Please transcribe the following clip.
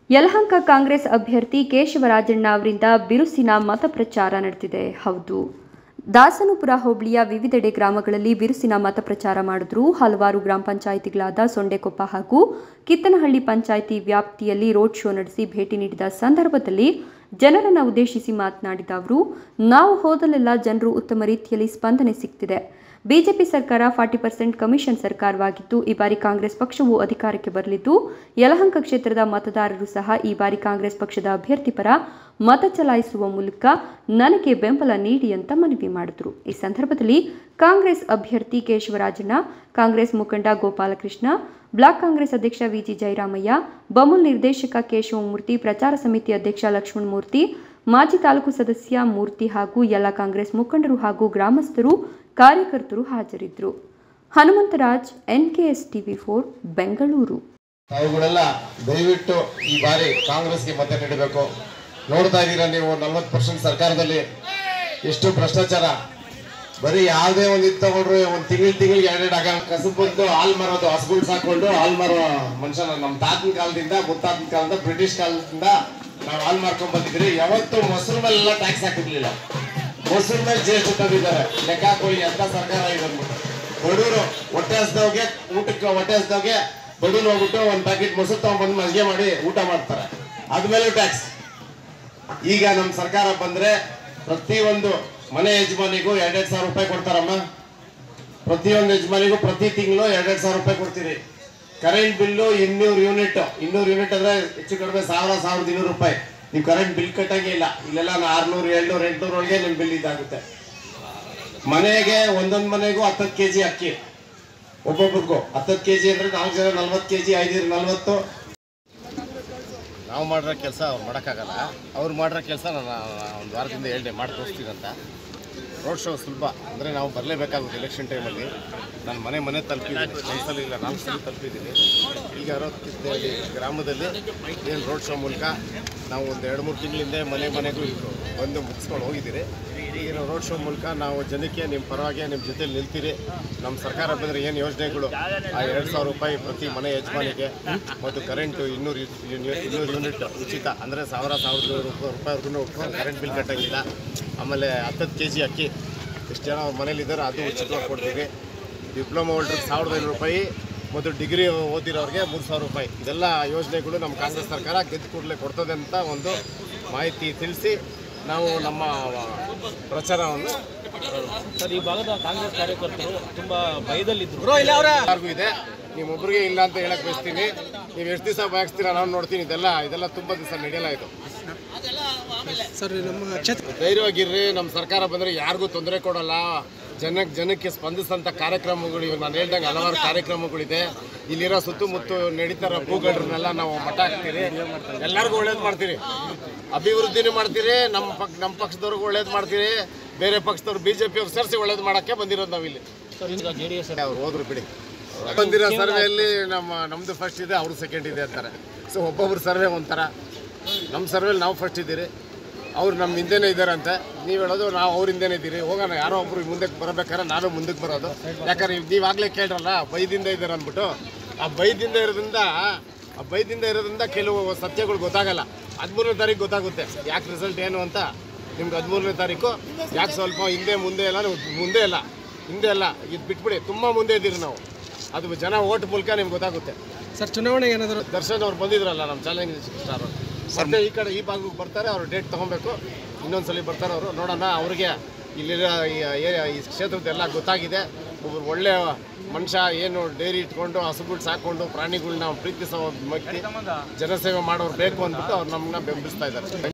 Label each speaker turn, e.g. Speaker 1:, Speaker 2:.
Speaker 1: ಯಲಹಂಕ ಕಾಂಗ್ರೆಸ್ ಅಭ್ಯರ್ಥಿ ಕೇಶವರಾಜಣ್ಣ ಅವರಿಂದ ಬಿರುಸಿನ ಮತ ಪ್ರಚಾರ ನಡೆದಿದೆ ಹೌದು ದಾಸನಪುರ ಹೋಬಳಿಯ ವಿವಿಧೆಡೆ ಗ್ರಾಮಗಳಲ್ಲಿ ಬಿರುಸಿನ ಮತ ಪ್ರಚಾರ ಮಾಡಿದ್ರು ಹಲವಾರು ಗ್ರಾಮ ಪಂಚಾಯಿತಿಗಳಾದ ಸೊಂಡೆಕೊಪ್ಪ ಹಾಗೂ ಕಿತ್ತನಹಳ್ಳಿ ಪಂಚಾಯಿತಿ ವ್ಯಾಪ್ತಿಯಲ್ಲಿ ರೋಡ್ ಶೋ ನಡೆಸಿ ಭೇಟಿ ನೀಡಿದ ಸಂದರ್ಭದಲ್ಲಿ ಜನರನ್ನು ಉದ್ದೇಶಿಸಿ ಮಾತನಾಡಿದ ಅವರು ನಾವು ಹೋದಲೆಲ್ಲ ಜನರು ಉತ್ತಮ ರೀತಿಯಲ್ಲಿ ಸ್ಪಂದನೆ ಸಿಗ್ತಿದೆ ಬಿಜೆಪಿ ಸರ್ಕಾರ ಫಾರ್ಟಿ ಪರ್ಸೆಂಟ್ ಕಮಿಷನ್ ಸರ್ಕಾರವಾಗಿದ್ದು ಈ ಬಾರಿ ಕಾಂಗ್ರೆಸ್ ಪಕ್ಷವು ಅಧಿಕಾರಕ್ಕೆ ಬರಲಿದ್ದು ಯಲಹಂಕ ಕ್ಷೇತ್ರದ ಮತದಾರರು ಸಹ ಈ ಬಾರಿ ಕಾಂಗ್ರೆಸ್ ಪಕ್ಷದ ಅಭ್ಯರ್ಥಿ ಪರ ಮತ ಚಲಾಯಿಸುವ ಮೂಲಕ ನನಗೆ ಬೆಂಬಲ ನೀಡಿ ಅಂತ ಮನವಿ ಮಾಡಿದರು ಈ ಸಂದರ್ಭದಲ್ಲಿ ಕಾಂಗ್ರೆಸ್ ಅಭ್ಯರ್ಥಿ ಕೇಶವರಾಜಣ್ಣ ಕಾಂಗ್ರೆಸ್ ಮುಖಂಡ ಗೋಪಾಲಕೃಷ್ಣ ಬ್ಲಾಕ್ ಕಾಂಗ್ರೆಸ್ ಅಧ್ಯಕ್ಷ ವಿಜಿ ಜಯರಾಮಯ್ಯ ಬಮುಲ್ ನಿರ್ದೇಶಕ ಕೇಶವಮೂರ್ತಿ ಪ್ರಚಾರ ಸಮಿತಿ ಅಧ್ಯಕ್ಷ ಲಕ್ಷ್ಮಣ ಮೂರ್ತಿ ಮಾಜಿ ತಾಲೂಕು ಸದಸ್ಯ ಮೂರ್ತಿ ಹಾಗೂ ಎಲ್ಲ ಕಾಂಗ್ರೆಸ್ ಮುಖಂಡರು ಹಾಗೂ ಗ್ರಾಮಸ್ಥರು ಕಾರ್ಯಕರ್ತರು ಹಾಜರಿದ್ದರು Hanumantharaj NKS TV four Bengaluru
Speaker 2: ತಾವುಗಳೆಲ್ಲ ದಯವಿಟ್ಟು ಈ ಬಾರಿ ಕಾಂಗ್ರೆಸ್ಗೆ ಮತ ನೀಡಬೇಕು ನೋಡ್ತಾ ಇದ್ದೀರಾ ನೀವು ನಲ್ವತ್ತು ಪರ್ಸೆಂಟ್ ಸರ್ಕಾರದಲ್ಲಿ ಎಷ್ಟು ಭ್ರಷ್ಟಾಚಾರ ಬರೀ ಯಾವುದೇ ಒಂದು ಇದು ತಗೊಂಡ್ರೆ ಒಂದು ತಿಂಗಳು ತಿಂಗಳಿಗೆ ಎರಡೆರಡು ಆಗ ಕಸಬು ಬಂದು ಹಾಲ್ ಮಾರೋದು ಹಸುಗಳು ಸಾಕೊಂಡು ಹಾಲ್ ಮಾರೋ ಮನುಷ್ಯನ ನಮ್ಮ ತಾತನ ಕಾಲದಿಂದ ಮುತ್ತಾತನ ಕಾಲದಿಂದ ಬ್ರಿಟಿಷ್ ಕಾಲದಿಂದ ನಾವು ಹಾಲ್ ಮಾರ್ಕೊಂಡ್ ಬಂದಿದ್ರಿ ಯಾವತ್ತು ಮೊಸರು ಮೇಲೆಲ್ಲ ಟ್ಯಾಕ್ಸ್ ಹಾಕಿರ್ಲಿಲ್ಲ ಮೊಸರು ಮೇಲೆ ಜಿ ಎಸ್ ಟಿ ತಂದಿದ್ದಾರೆ ಲೆಕ್ಕ ಹಾಕೊಳ್ಳಿ ಅಂತ ಸರ್ಕಾರ ಇದೆ ಅಂದ್ಬಿಟ್ಟು ಬಡವರು ಹೊಟ್ಟೆ ಹಸ್ದವ್ಗೆ ಊಟಕ್ಕೆ ಹೊಟ್ಟೆ ಹಸ್ದವ್ಗೆ ಬಡವ್ರು ಹೋಗ್ಬಿಟ್ಟು ಒಂದು ಪ್ಯಾಕೆಟ್ ಮೊಸರು ತಗೊಂಡ್ಬಂದು ಮಜ್ಗೆ ಮಾಡಿ ಊಟ ಮಾಡ್ತಾರೆ ಅದ್ಮೇಲೂ ಟ್ಯಾಕ್ಸ್ ಈಗ ನಮ್ಮ ಸರ್ಕಾರ ಬಂದ್ರೆ ಪ್ರತಿಯೊಂದು ಮನೆ ಯಜಮಾನಿಗೂ ಎರಡೆರಡು ಸಾವಿರ ರೂಪಾಯಿ ಕೊಡ್ತಾರಮ್ಮ ಪ್ರತಿಯೊಂದು ಯಜಮಾನಿಗೂ ಪ್ರತಿ ತಿಂಗಳು ಎರಡೆರಡು ಸಾವಿರ ರೂಪಾಯಿ ಕೊಡ್ತೀರಿ ಕರೆಂಟ್ ಬಿಲ್ಲು ಇನ್ನೂರು ಯೂನಿಟ್ ಇನ್ನೂರು ಯೂನಿಟ್ ಅಂದ್ರೆ ಹೆಚ್ಚು ಕಡಿಮೆ ಸಾವಿರ ಸಾವಿರದ ಇನ್ನೂರು ರೂಪಾಯಿ ನೀವು ಕರೆಂಟ್ ಬಿಲ್ ಕಟ್ಟಂಗೆ ಇಲ್ಲ ಇಲ್ಲೆಲ್ಲ ಆರ್ನೂರು ಏಳ್ನೂರು ಎಂಟ್ನೂರು ಒಳಗೆ ನಿಮ್ಮ ಬಿಲ್ ಇದಾಗುತ್ತೆ ಮನೆಗೆ ಒಂದೊಂದು ಮನೆಗೂ ಹತ್ತತ್ತು ಕೆ ಜಿ ಅಕ್ಕಿ ಒಬ್ಬೊಬ್ರಿಗೂ ಹತ್ತತ್ತು ಕೆ ಜಿ ಅಂದ್ರೆ ನಾಲ್ಕು ಜನ ನಲ್ವತ್ತು ಕೆ ಜಿ ಐದು ನಲ್ವತ್ತು
Speaker 3: ನಾವು ಮಾಡಿರೋ ಕೆಲಸ ಅವ್ರು ಮಾಡೋಕ್ಕಾಗಲ್ಲ ಅವ್ರು ಮಾಡಿರೋ ಕೆಲಸ ನಾನು ಒಂದು ವಾರದಿಂದ ಹೇಳಿದೆ ಮಾಡಿ ತೋರಿಸ್ತೀನಿ ಅಂತ ರೋಡ್ ಶೋ ಸುಲಭ ಅಂದರೆ ನಾವು ಬರಲೇಬೇಕಾಗುತ್ತೆ ಎಲೆಕ್ಷನ್ ಟೈಮಲ್ಲಿ ನಾನು ಮನೆ ಮನೆ ತಲುಪಿದ್ದೀನಿ ಒಂದು ಸಲ ಇಲ್ಲ ನಾಲ್ಕು ಸಲ ತಲುಪಿದ್ದೀನಿ ಈಗ ಅರವತ್ತಿದ್ದಲ್ಲಿ ಗ್ರಾಮದಲ್ಲಿ ಏನು ರೋಡ್ ಶೋ ಮೂಲಕ ನಾವು ಒಂದು ಎರಡು ಮೂರು ತಿಂಗಳಿಂದ ಮನೆ ಮನೆಗೂ ಬಂದು ಮುಗಿಸ್ಕೊಂಡು ಹೋಗಿದ್ದೀರಿ ಈಗಿನ ರೋಡ್ ಶೋ ಮೂಲಕ ನಾವು ಜನಕ್ಕೆ ನಿಮ್ಮ ಪರವಾಗಿ ನಿಮ್ಮ ಜೊತೆಲಿ ನಿಲ್ತೀರಿ ನಮ್ಮ ಸರ್ಕಾರ ಬಂದರೆ ಏನು ಯೋಜನೆಗಳು ಆ ಎರಡು ಸಾವಿರ ರೂಪಾಯಿ ಪ್ರತಿ ಮನೆ ಯಜಮಾನಿಗೆ ಮತ್ತು ಕರೆಂಟು ಇನ್ನೂರು ಯು- ಯು- ಇನ್ನೂರು ಯೂನಿಟ್ ಉಚಿತ ಅಂದರೆ ಸಾವಿರ ಸಾವಿರದ ರೂಪಾಯಿವರೆಗೂ ಕರೆಂಟ್ ಬಿಲ್ ಕಟ್ಟಂಗಿಲ್ಲ ಆಮೇಲೆ ಹತ್ತತ್ತು ಕೆ ಜಿ ಅಕ್ಕಿ ಎಷ್ಟು ಜನ ಅವ್ರ ಮನೇಲಿದ್ದಾರೆ ಅದು ಉಚಿತವಾಗಿ ಕೊಡ್ತೀವಿ ಡಿಪ್ಲೊಮಾ ಹೋಲ್ಡ್ರಿಗೆ ಸಾವಿರದ ಐನೂರು ರೂಪಾಯಿ ಮತ್ತು ಡಿಗ್ರಿ ಓದಿರೋರಿಗೆ ಮೂರು ಸಾವಿರ ರೂಪಾಯಿ ಇದೆಲ್ಲ ಯೋಜನೆಗಳು ನಮ್ಮ ಕಾಂಗ್ರೆಸ್ ಸರ್ಕಾರ ಗೆದ್ದು ಕೂಡಲೇ ಕೊಡ್ತದೆ ಅಂತ ಒಂದು ಮಾಹಿತಿ ತಿಳಿಸಿ ನಾವು ನಮ್ಮ ಪ್ರಚಾರವನ್ನು
Speaker 4: ಸರ್ ಈ ಭಾಗದ ಕಾಂಗ್ರೆಸ್ ಕಾರ್ಯಕರ್ತರು ತುಂಬಾ ಭಯದಲ್ಲಿದ್ರು
Speaker 3: ಯಾರಿಗೂ ಇದೆ ನಿಮ್ಮೊಬ್ರಿಗೆ ಇಲ್ಲ ಅಂತ ಹೇಳಕ್ ಬಯಸ್ತೀನಿ ನೀವು ಎಷ್ಟು ದಿವಸ ಬಾಗಿಸ್ತೀರಾ ನಾನು ನೋಡ್ತೀನಿ ಇದೆಲ್ಲ ಇದೆಲ್ಲ ತುಂಬ ದಿವಸ ನಡೆಯಲ್ಲ ಇದು
Speaker 5: ಸರ್ ನಮ್ಮ ಕ್ಷೇತ್ರ
Speaker 3: ಧೈರ್ಯವಾಗಿರ್ರಿ ನಮ್ಮ ಸರ್ಕಾರ ಬಂದರೆ ಯಾರಿಗೂ ತೊಂದರೆ ಕೊಡಲ್ಲ ಜನಕ್ಕೆ ಜನಕ್ಕೆ ಸ್ಪಂದಿಸಂಥ ಕಾರ್ಯಕ್ರಮಗಳು ಇವಾಗ ನಾನು ಹೇಳ್ದಂಗೆ ಹಲವಾರು ಕಾರ್ಯಕ್ರಮಗಳಿದೆ ಇಲ್ಲಿರೋ ಸುತ್ತಮುತ್ತ ನಡೀತಾರ ಭೂಗಳನ್ನೆಲ್ಲ ನಾವು ಮಠ ಹಾಕ್ತೀರಿ ಎಲ್ಲರಿಗೂ ಒಳ್ಳೇದು ಮಾಡ್ತೀರಿ ಅಭಿವೃದ್ಧಿನೂ ಮಾಡ್ತೀರಿ ನಮ್ಮ ಪಕ್ ನಮ್ಮ ಪಕ್ಷದವ್ರಿಗೂ ಒಳ್ಳೇದು ಮಾಡ್ತೀರಿ ಬೇರೆ ಪಕ್ಷದವ್ರು ಬಿ ಜೆ ಪಿಯವ್ರು ಸೇರಿಸಿ ಒಳ್ಳೇದು ಮಾಡೋಕ್ಕೆ ಬಂದಿರೋದು ನಾವಿಲ್ಲಿ
Speaker 4: ಸರ್ ಈಗ ಜೆ ಡಿ ಎಸ್
Speaker 3: ಅವ್ರು ಹೋದ್ರು ಬಿಡಿ ಬಂದಿರೋ ಸರ್ವೆಯಲ್ಲಿ ನಮ್ಮ ನಮ್ದು ಫಸ್ಟ್ ಇದೆ ಅವ್ರು ಸೆಕೆಂಡ್ ಇದೆ ಅಂತಾರೆ ಸೊ ಒಬ್ಬೊಬ್ರು ಸರ್ವೆ ಒಂಥರ ನಮ್ಮ ಸರ್ವೆಲಿ ನಾವು ಫಸ್ಟ್ ಇದ್ದೀರಿ ಅವ್ರು ನಮ್ಮ ಹಿಂದೆನೇ ಇದ್ದಾರಂತೆ ನೀವು ಹೇಳೋದು ನಾವು ಅವ್ರ ಹಿಂದೆನೇ ಇದ್ದೀರಿ ಹೋಗೋಣ ಯಾರೋ ಒಬ್ರು ಮುಂದಕ್ಕೆ ಬರಬೇಕಾದ್ರೆ ನಾನು ಮುಂದಕ್ಕೆ ಬರೋದು ಯಾಕಂದ್ರೆ ನೀವು ಆಗಲೇ ಕೇಳ್ರಲ್ಲ ಬೈದಿಂದ ಇದ್ದಾರೆ ಅಂದ್ಬಿಟ್ಟು ಆ ಬೈದಿಂದ ಇರೋದ್ರಿಂದ ಆ ಬೈದಿಂದ ಇರೋದ್ರಿಂದ ಕೆಲವು ಸತ್ಯಗಳು ಗೊತ್ತಾಗಲ್ಲ ಹದಿಮೂರನೇ ತಾರೀಕು ಗೊತ್ತಾಗುತ್ತೆ ಯಾಕೆ ರಿಸಲ್ಟ್ ಏನು ಅಂತ ನಿಮ್ಗೆ ಹದಿಮೂರನೇ ತಾರೀಕು ಯಾಕೆ ಸ್ವಲ್ಪ ಹಿಂದೆ ಮುಂದೆ ಎಲ್ಲ ನೀವು ಮುಂದೆ ಇಲ್ಲ ಹಿಂದೆ ಅಲ್ಲ ಇದು ಬಿಟ್ಬಿಡಿ ತುಂಬ ಮುಂದೆ ಇದ್ದೀರಿ ನಾವು ಅದು ಜನ ಓಟ್ ಮೂಲಕ ನಿಮ್ಗೆ ಗೊತ್ತಾಗುತ್ತೆ
Speaker 5: ಸರ್ ಚುನಾವಣೆ ಏನಾದರೂ
Speaker 3: ದರ್ಶನ್ ಅವ್ರು ಬಂದಿದ್ರಲ್ಲ ನಮ್ಮ ಚಾಲೆಂಜ್ ಸ್ಟಾರ್ ಮತ್ತೆ ಈ ಕಡೆ ಈ ಭಾಗಕ್ಕೆ ಬರ್ತಾರೆ ಅವ್ರು ಡೇಟ್ ತೊಗೊಬೇಕು ಇನ್ನೊಂದ್ಸಲಿ ಬರ್ತಾರೆ ಅವರು ನೋಡೋಣ ಅವ್ರಿಗೆ ಇಲ್ಲಿರೋ ಈ ಏರಿಯಾ ಈ ಕ್ಷೇತ್ರದ್ದೆಲ್ಲ ಗೊತ್ತಾಗಿದೆ ಒಬ್ಬರು ಒಳ್ಳೆ ಮನುಷ್ಯ ಏನು ಡೈರಿ ಇಟ್ಕೊಂಡು ಹಸುಗಳು ಸಾಕೊಂಡು ಪ್ರಾಣಿಗಳನ್ನ ಪ್ರೀತಿಸೋ ಒಬ್ಬ ವ್ಯಕ್ತಿ ಜನಸೇವೆ ಮಾಡೋರು ಬೇಕು ಅಂದ್ಬಿಟ್ಟು ಅವ್ರು ನಮ್ಮನ್ನ ಬೆಂಬಲಿಸ್ತಾ ಇದ್ದಾರೆ